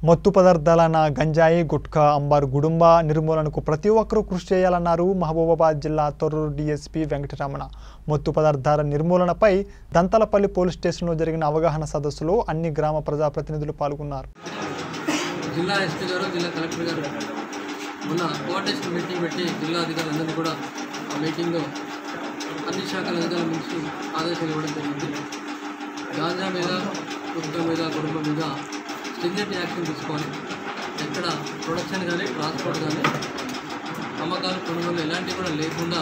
మత్తు పదార్థాలైన గంజాయి గుట్కా అంబారు గుడుంబ నిర్మూలనకు ప్రతి ఒక్కరూ కృషి చేయాలన్నారు మహబూబాబాద్ జిల్లా తొర్రూరు డీఎస్పీ వెంకటరమణ మత్తు పదార్థాల నిర్మూలనపై దంతలపల్లి పోలీస్ స్టేషన్లో జరిగిన అవగాహన సదస్సులో అన్ని గ్రామ ప్రజాప్రతినిధులు పాల్గొన్నారు జిల్లా ఎస్పీ గారు జిల్లా కలెక్టర్ గారు మొన్న కోఆర్డినేషన్ మీటింగ్ పెట్టి జిల్లా అధికారులందరినీ కూడా ఆ మీటింగ్లో అన్ని శాఖల అధికారుల నుంచి ఆదేశాలు ఇవ్వడం జరిగింది గాంజా మీద కుటుంబం మీద కుటుంబం మీద స్ట్రింజెంట్ యాక్షన్ తీసుకోవాలి ఎక్కడ ప్రొడక్షన్ కానీ ట్రాన్స్పోర్ట్ కానీ అమ్మకాలు కొనుగోలు ఎలాంటివి కూడా లేకుండా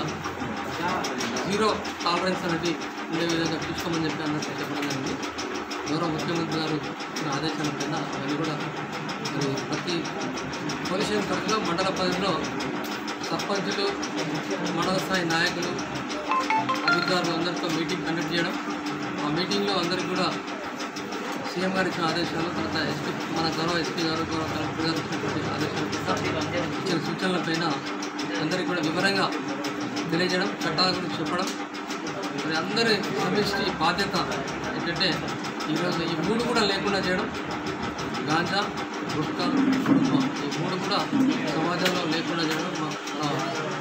జీరో టాలరెన్స్ అనేది ఉండే విధంగా చూసుకోమని చెప్పి అన్నట్టు చెప్పడం జరిగింది గౌరవ ముఖ్యమంత్రి గారు ఇచ్చిన ఆదేశాల పైన అవన్నీ కూడా మరి ప్రతి పోలీస్ పరిధిలో మండల పరిధిలో సర్పంచులు మండల స్థాయి నాయకులు అధికారులు అందరితో మీటింగ్ కండక్ట్ చేయడం ఆ మీటింగ్లో అందరికీ కూడా సీఎం గారు ఇచ్చిన ఆదేశాలు తర్వాత ఎస్పీ మన గౌరవ ఎస్పీ గారు గౌరవ కలెక్టర్ గారు ఇచ్చినటువంటి ఆదేశాలు ప్రకారం ఇచ్చిన సూచనలపైన అందరికీ కూడా వివరంగా తెలియజేయడం చట్టాల గురించి చెప్పడం మరి అందరి సమిష్టి బాధ్యత ఏంటంటే ఈరోజు ఈ మూడు కూడా లేకుండా చేయడం గాంజా గుట్కా కుటుంబం ఈ మూడు కూడా సమాజంలో లేకుండా చేయడం మా- మన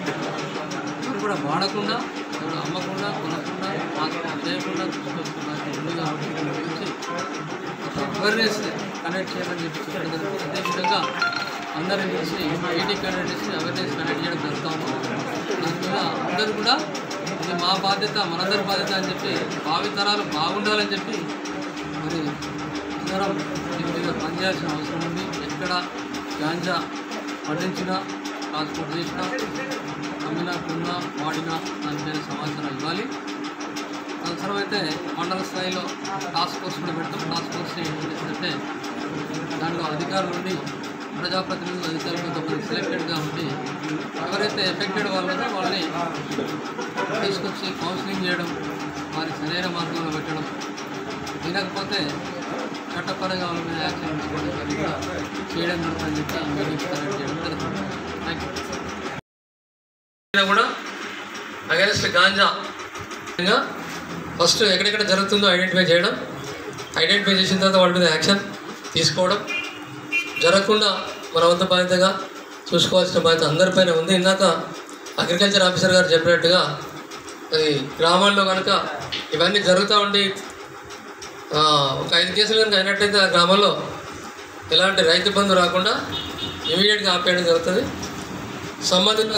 ఎవరు కూడా వాడకుండా ఎవరు అమ్మకుండా కొనకుండా ట్రాన్స్పోర్ట్ చేయకుండా తీసుకొస్తున్నారు ఉంది కాబట్టి దాని గురించి ఒక అవేర్నెస్ కనెక్ట్ చేయమని చెప్పి చెప్పడం జరుగుతుంది అదేవిధంగా అందరిని పిలిచి మీటింగ్ కండక్ట్ చేసి అవేర్నెస్ కనెక్ట్ చేయడం జరుగుతూ ఉంది దాని మీద అందరూ కూడా ఇది మా బాధ్యత మనందరి బాధ్యత అని చెప్పి భావితరాలు బాగుండాలని చెప్పి మరి అందరం దీని మీద పనిచేయాల్సిన అవసరం ఉంది ఎక్కడ గాంజా పండించినా ట్రాన్స్పోర్ట్ చేసినా అమ్మినా కొన్నా వాడినా దానిపైన సమాచారం ఇవ్వాలి అవసరమైతే మండల స్థాయిలో టాస్క్ ఫోర్స్ కూడా పెడతాం టాస్క్ ఫోర్స్ ఏం చేస్తుందంటే దాంట్లో అధికారులు ఉండి ప్రజాప్రతినిధులు అధికారులు కొంతమంది సెలెక్టెడ్గా ఉండి ఎవరైతే ఎఫెక్టెడ్ వాళ్ళు ఉన్నారో వాళ్ళని తీసుకొచ్చి కౌన్సిలింగ్ చేయడం వారి సరైన మార్గంలో పెట్టడం వినకపోతే చట్టపరంగా వాళ్ళ మీద యాక్షన్ తీసుకోవడం ఇవన్నీ కూడా చేయడం జరుగుతుందని చెప్పి మీటింగ్స్ కండక్ట్ చేయడం జరుగుతుంది థ్యాంక్ యూ కూడా అగెన్స్ట్ గాంజా ఫస్ట్ ఎక్కడెక్కడ జరుగుతుందో ఐడెంటిఫై చేయడం ఐడెంటిఫై చేసిన తర్వాత వాటి మీద యాక్షన్ తీసుకోవడం జరగకుండా మన వంతు బాధ్యతగా చూసుకోవాల్సిన బాధ్యత అందరిపైన ఉంది ఇందాక అగ్రికల్చర్ ఆఫీసర్ గారు చెప్పినట్టుగా అది గ్రామాల్లో కనుక ఇవన్నీ జరుగుతూ ఉండి ఆ, ఒక ఐదు కేసులు కనుక అయినట్టయితే ఆ గ్రామంలో ఎలాంటి రైతు బంధు రాకుండా ఇమీడియట్గా ఆపేయడం జరుగుతుంది సంబంధిత